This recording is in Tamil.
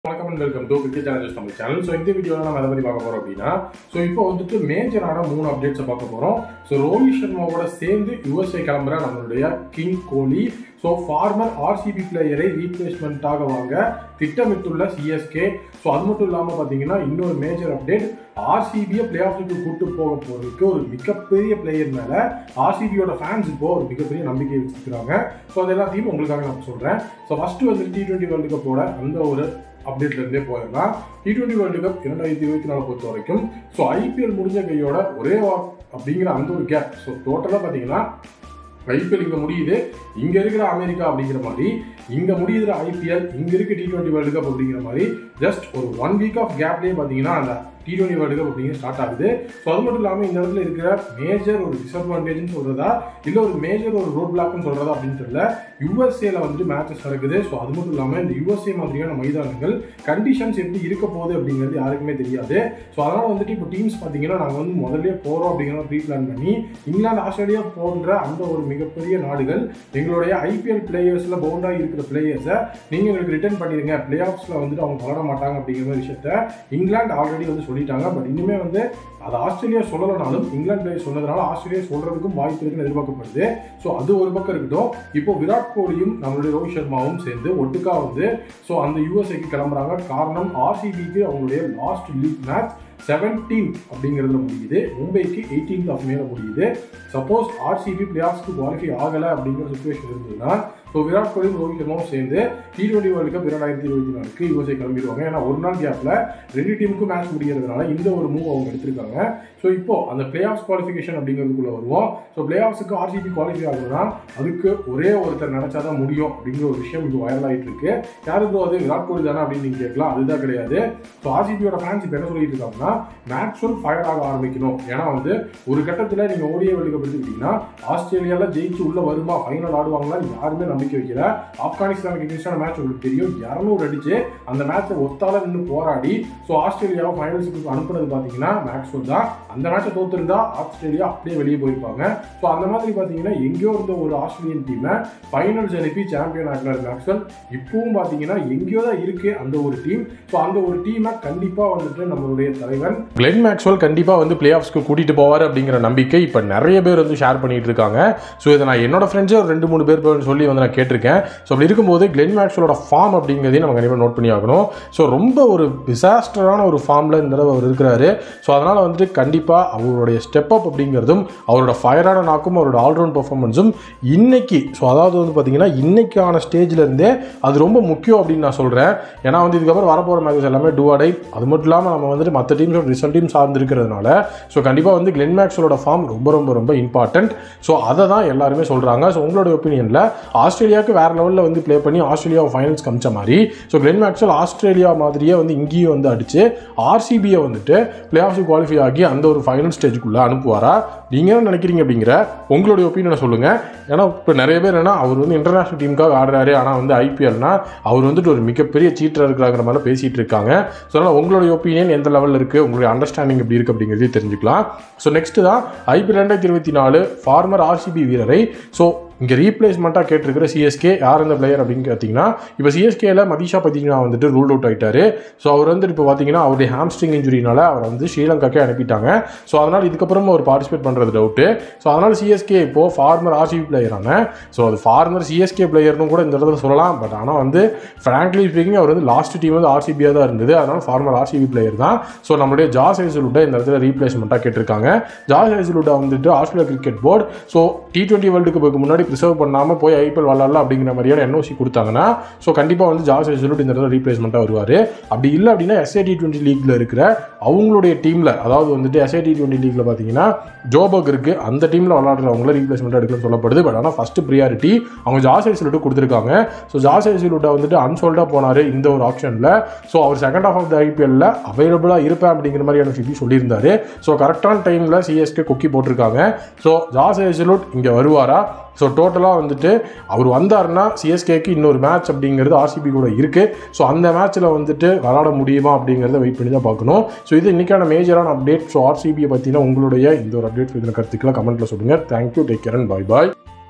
வணக்கம் and welcome to cricket channels நம்ம சேனல் ஸோ இந்த வீடியோவில் நம்ம எதை பற்றி பார்க்க போகிறோம் அப்படின்னா ஸோ இப்போ வந்துட்டு மேஜரான மூணு அப்டேட்ஸை பார்க்க போகிறோம் ஸோ ரோஹித் சர்மாவோட சேர்ந்து யுஎஸ்ஏ கிளம்புற நம்மளுடைய king Kohli so former RCB பிளேயரை ரீப்ளேஸ்மெண்ட்டாக வாங்க திட்டமிட்டுள்ள சிஎஸ்கே ஸோ அது மட்டும் இல்லாமல் பார்த்தீங்கன்னா இன்னொரு மேஜர் அப்டேட் ஆர்சிபியை பிளே ஆஃபுக்கு கூட்டு போக போகிறதுக்கு ஒரு மிகப்பெரிய பிளேயர் மேலே ஆர்சிபியோட ஃபேன்ஸ் இப்போ ஒரு மிகப்பெரிய நம்பிக்கை வச்சுருக்காங்க ஸோ அது எல்லாத்தையும் உங்களுக்காக நான் சொல்கிறேன் ஸோ ஃபஸ்ட்டு வந்து டி டுவெண்ட்டி வேர்ல்டு கப்போட அந்த ஒரு அப்டேட்ல இருந்தே போயிடலாம் டி டுவெண்ட்டி வேர்ல்டு கப் இரண்டாயிரத்தி இருபத்தி நாலு பொறுத்த வரைக்கும் ஸோ ஐபிஎல் முடிஞ்ச கையோட ஒரே வாக் அப்படிங்கிற அந்த ஒரு கேப் ஸோ டோட்டலாக பார்த்தீங்கன்னா ஐபிஎல் இங்கே முடியுது இங்கே இருக்கிற அமெரிக்கா அப்படிங்கிற மாதிரி இங்கே முடியுற ஐபிஎல் இங்கே இருக்க டி டுவெண்ட்டி வேர்ல்டு கப் அப்படிங்கிற மாதிரி ஜஸ்ட் ஒரு ஒன் வீக் ஆஃப் கேப்லேயே பார்த்தீங்கன்னா அந்த டி டுவெண்ட்டி வேர்ல்டு கப் அப்படிங்கிற ஸ்டார்ட் ஆகுது ஸோ அது மட்டும் இல்லாமல் இந்த இடத்துல இருக்கிற மேஜர் ஒரு டிஸ்அட்வான்டேஜ்னு சொல்கிறதா இல்லை ஒரு மேஜர் ஒரு ரோட் பிளாக்னு சொல்கிறதா அப்படின்னு தெரியல யூஎஸ்ஏல வந்துட்டு மேட்சஸ் நடக்குது ஸோ அது மட்டும் இல்லாமல் இந்த யூஎஸ்ஏ மாதிரியான மைதானங்கள் கண்டிஷன்ஸ் எப்படி இருக்க போகுது அப்படிங்கிறது யாருக்குமே தெரியாது ஸோ அதனால் வந்துட்டு இப்போ டீம்ஸ் பார்த்தீங்கன்னா நாங்கள் வந்து முதல்ல போகிறோம் அப்படிங்கிற ப்ரீ பிளான் பண்ணி இங்கிலாந்து ஆஸ்திரேலியா போன்ற அந்த ஒரு மிகப்பெரிய நாடுகள் எங்களுடைய ஐபிஎல் பிளேயர்ஸில் பவுண்டாக இருக்கிற பிளேயர்ஸை நீங்கள் எங்களுக்கு ரிட்டர்ன் பண்ணிடுங்க பிளே ஆஃப்ஸில் வந்துட்டு அவங்க விளாட மாட்டாங்க அப்படிங்கிற மாதிரி விஷயத்த இங்கிலாந்து ஆல்ரெடி வந்து சொல்லிட்டாங்க பட் இனிமே வந்து அது ஆஸ்திரேலியா சொல்லலைனாலும் இங்கிலாந்து பிளேயர் சொன்னதுனால ஆஸ்திரேலியா சொல்றதுக்கும் வாய்ப்பு இருக்குன்னு எதிர்பார்க்கப்படுது ஸோ அது ஒரு பக்கம் இருக்கட்டும் இப்போ விராட் கோலியும் நம்மளுடைய ரோஹித் சர்மாவும் சேர்ந்து ஒட்டுக்கா வந்து ஸோ அந்த யூஎஸ்ஏக்கு கிளம்புறாங்க காரணம் ஆர்சிபிக்கு அவங்களுடைய லாஸ்ட் லீக் மேட்ச் செவன்டீன் அப்படிங்கிறதுல முடியுது மும்பைக்கு எயிட்டீன்த் ஆஃப் மேல முடியுது சப்போஸ் ஆர்சிபி பிளே ஆஃப்ஸ்க்கு குவாலிஃபை ஆகலை அப்படிங்கிற சுச்சுவேஷன் இருந்ததுன்னா ஸோ விராட் கோலியும் ரோஹித் சர்மாவும் சேர்ந்து டி டுவெண்ட்டி வேர்ல்டு கப் இரண்டாயிரத்தி இருபத்தி நாலுக்கு யூஎஸ்ஏ கிளம்பிடுவாங்க ஏன்னா ஒரு நாள் கேப்பில் ரெண்டு டீமுக்கும் மேட்ச் முடிகிறதுனால இந்த ஒரு மூவ் அவங்க எடுத்திருக்காங்க ஸோ இப்போ அந்த பிளே ஆஃப்ஸ் குவாலிஃபிகேஷன் அப்படிங்கிறதுக்குள்ள வருவோம் ஸோ பிளே ஆஃப்ஸுக்கு ஆர்சிபி குவாலிஃபை ஆகணும்னா அதுக்கு ஒரே ஒருத்தர் நினைச்சா தான் முடியும் அப்படிங்கிற ஒரு விஷயம் இப்போ வைரல் ஆகிட்டு இருக்கு யாருக்கு அது விராட் கோலி தானே அப்படின்னு நீங்க கேட்கலாம் அதுதான் கிடையாது ஸோ ஆர்சிபியோட ஃபேன்ஸ் இப்போ என்ன சொல்லிட்டு இருக்காங்கன்னா மேக்ஸ்வல் ஃபயர் ஆக ஆரம்பிக்கணும் ஏன்னா வந்து ஒரு கட்டத்தில் நீங்க ஓடிய வேர்ல்டு கப் எடுத்துக்கிட்டீங்கன்னா ஆஸ்திரேலியால ஜெயிச்சு உள்ள வருமா ஃபைனல் ஆடுவாங்களா யாருமே நம்பிக்கை வைக்கல ஆப்கானிஸ்தானுக்கு எகென்ஸ்டான மேட்ச் உங்களுக்கு தெரியும் இரநூறு அடிச்சு அந்த மேட்சை ஒத்தால நின்று போராடி ஸோ ஆஸ்திரேலியாவை ஃபைனல்ஸுக்கு அனுப்புனது பார்த்தீங்கன்னா மேக்ஸ்வல் தான் அந்த மேட்சை தோத்துருந்தா ஆஸ்திரேலியா அப்படியே வெளியே போயிருப்பாங்க ஸோ அந்த மாதிரி பார்த்தீங்கன்னா எங்கேயோ இருந்த ஒரு ஆஸ்திரேலியன் டீமை ஃபைனல்ஸ் அனுப்பி சாம்பியன் ஆகினார் மேக்ஸ்வல் இப்பவும் பார்த்தீங்கன்னா எங்கேயோ தான் இருக்கு அந்த ஒரு டீம் ஸோ அந்த ஒரு டீமை கண்டிப்பாக வந்துட்டு நம்மளுடைய தலைவன் கிளென் மேக்ஸ்வெல் கண்டிப்பாக வந்து பிளே ஆஃப்ஸ்க்கு கூட்டிகிட்டு போவார் அப்படிங்கிற நம்பிக்கை இப்போ நிறைய பேர் வந்து ஷேர் பண்ணிட்டு இருக்காங்க ஸோ இதை நான் என்னோட ஃப்ரெண்ட்ஸே ஒரு ரெண்டு மூணு பேர் சொல்லி வந்து நான் கேட்டிருக்கேன் ஸோ அப்படி இருக்கும்போது கிளென் மேக்ஸ்வலோட ஃபார்ம் அப்படிங்கிறதையும் நம்ம கண்டிப்பாக நோட் பண்ணி ஆகணும் ஸோ ரொம்ப ஒரு டிசாஸ்டரான ஒரு ஃபார்மில் இந்த தடவை அவர் இருக்கிறாரு ஸோ அதனால் வந்துட்டு கண்டிப்பாக அவருடைய ஸ்டெப் அப் அப்படிங்கிறதும் அவரோட ஃபயரான நாக்கும் அவரோட ஆல்ரவுண்ட் பர்ஃபார்மன்ஸும் இன்னைக்கு ஸோ அதாவது வந்து பார்த்தீங்கன்னா இன்னைக்கான ஸ்டேஜில் இருந்தே அது ரொம்ப முக்கியம் அப்படின்னு நான் சொல்கிறேன் ஏன்னா வந்து இதுக்கப்புறம் வரப்போகிற மேட்சஸ் எல்லாமே டூ அடை அது மட்டும் இல்லாமல் நம்ம வந்துட்டு மற்ற டீம்ஸோட ரிசல்ட்டையும் சார்ந்து இருக்கிறதுனால ஸோ கண்டிப்பாக வந்து கிளென் மேக்ஸோட ஃபார்ம் ரொம்ப ரொம்ப ரொம்ப இம்பார்ட்டன்ட் ஸோ அதை தான் எல்லாருமே சொல்கிறாங்க ஸோ உங்களோட ஒப்பீனியனில் ஆஸ்திரேலியாவுக்கு வேறு லெவலில் வந்து ப்ளே பண்ணி ஆஸ்திரேலியா ஃபைனல்ஸ் காமிச்ச மாதிரி ஸோ கிளென் மேக்ஸ்வெல் ஆஸ்திரேலியா மாதிரியே வந்து இங்கேயும் வந்து அடித்து ஆர்சிபியை வந்துட்டு பிளே ஆஃப் குவாலிஃபை ஆகி அந்த ஒரு ஃபைனல் ஸ்டேஜுக்குள்ளே அனுப்புவாரா நீங்கள் என்ன நினைக்கிறீங்க அப்படிங்கிற உங்களுடைய ஒப்பீனியனை சொல்லுங்கள் ஏன்னா இப்போ நிறைய பேர் என்ன அவர் வந்து இன்டர்நேஷனல் டீமுக்காக ஆடுறாரு ஆனால் வந்து ஐபிஎல்னா அவர் வந்துட்டு ஒரு மிகப்பெரிய சீட்டர் இருக்கிறாங்கிற மாதிரி பேசிகிட்டு இருக்காங்க ஸோ அதனால் உங்களுடைய ஒப்பீனியன் எந்த லெவலில் இருக்குது உங்களுடைய அண்டர்ஸ்டாண்டிங் எப்படி இருக்குது அப்படிங்கிறதையும் தெரிஞ்சுக்கலாம் ஸோ நெக்ஸ்ட்டு தான் ஐபிஎல் ரெண்டாயிரத்தி இருபத்தி நாலு ஃபார்மர் ஆர்சிபி வீரரை ஸோ இங்கே ரீப்ளேஸ்மெண்ட்டாக கேட்டிருக்கிற சிஎஸ்கே யார் அந்த பிளேயர் அப்படின்னு பார்த்தீங்கன்னா இப்போ சிஎஸ்கேல மதிஷா பத்தினா வந்துட்டு ரூல் அவுட் ஆயிட்டாரு ஸோ அவர் வந்து இப்போ பார்த்தீங்கன்னா அவருடைய ஹாம்ஸ்ட்ரிங் இன்ஜுரினால அவர் வந்து ஸ்ரீலங்காக்கே அனுப்பிட்டாங்க ஸோ அதனால் இதுக்கப்புறம் அவர் பார்ட்டிசிபேட் பண்ணுறது டவுட்டு ஸோ அதனால் சிஎஸ்கே இப்போ ஃபார்மர் ஆர்சிபி பிளேயரான ஸோ அது ஃபார்மர் சிஎஸ்கே பிளேயர்னு கூட இந்த இடத்துல சொல்லலாம் பட் ஆனால் வந்து ஃப்ராங்க்லி ஸ்பீக்கிங் அவர் வந்து லாஸ்ட் டீம் வந்து ஆர்சிபியாக தான் இருந்தது அதனால் ஃபார்மர் ஆர்சிபி பிளேயர் தான் ஸோ நம்மளுடைய ஜாஸ் ஐசலுட்டை இந்த இடத்துல ரீப்ளேஸ்மெண்ட்டாக கேட்டிருக்காங்க ஜாஸ் ஐசலுட்டா வந்துட்டு Australia cricket board so T twenty world கப்புக்கு முன்னாடி ப்ரிசர்வ் பண்ணாமல் போய் ஐபிஎல் விளாட்லாம் அப்படிங்கிற மாதிரியான என்ஓசி கொடுத்தாங்கன்னா ஸோ கண்டிப்பாக வந்து ஜாஸ் ஐசலுட் இந்த இடத்துல ரீப்ளேஸ்மெண்ட்டாக வருவார் அப்படி இல்லை அப்படின்னா எஸ்ஏ டி டுவெண்ட்டி லீக்ல இருக்கிற அவங்களுடைய டீமில் அதாவது வந்துட்டு எஸ்ஏ டி டுவெண்ட்டி லீக்ல பார்த்தீங்கன்னா ஜோபக் இருக்குது அந்த டீமில் விளாடுறவங்கள ரீப்ளேஸ்மெண்ட் எடுக்கணும்னு சொல்லப்படுது பட் ஆனால் ஃபஸ்ட்டு ப்ரியாரிட்டி அவங்க ஜாஸ் ஐசலுட்டு கொடுத்துருக்காங்க ஸோ ஜாஸ் ஐசலுட்டை வந்துட்டு அன்சோல்டாக போனார் இந்த ஒரு ஆப்ஷனில் ஸோ அவர் செகண்ட் ஆஃப் ஆஃப் த ஐபிஎல்ல அவைலபிளாக இருப்பேன் அப்படிங்கிற மாதிரியான சிட்டி சொல்லியிருந்தாரு ஸோ கரெக்டான டைமில் சிஎஸ்கே கொக்கி போட்டிருக்காங்க ஸோ ஜாஸ் ஐசலுட் இங்கே வருவாரா ஸோ டோட்டலாக வந்துட்டு அவர் வந்தாருன்னா சிஎஸ்கேக்கு இன்னொரு மேட்ச் அப்படிங்கிறது ஆர்சிபி கூட இருக்குது ஸோ அந்த மேட்ச்சில் வந்துட்டு விளாட முடியுமா அப்படிங்கிறத வெயிட் பண்ணி தான் பார்க்கணும் ஸோ இது இன்றைக்கான மேஜரான அப்டேட் ஸோ ஆர்சிபியை பற்றின உங்களுடைய இந்த ஒரு அப்டேட் பற்றின கருத்துக்களை கமெண்ட்டில் சொல்லுங்கள் thank you take care and bye bye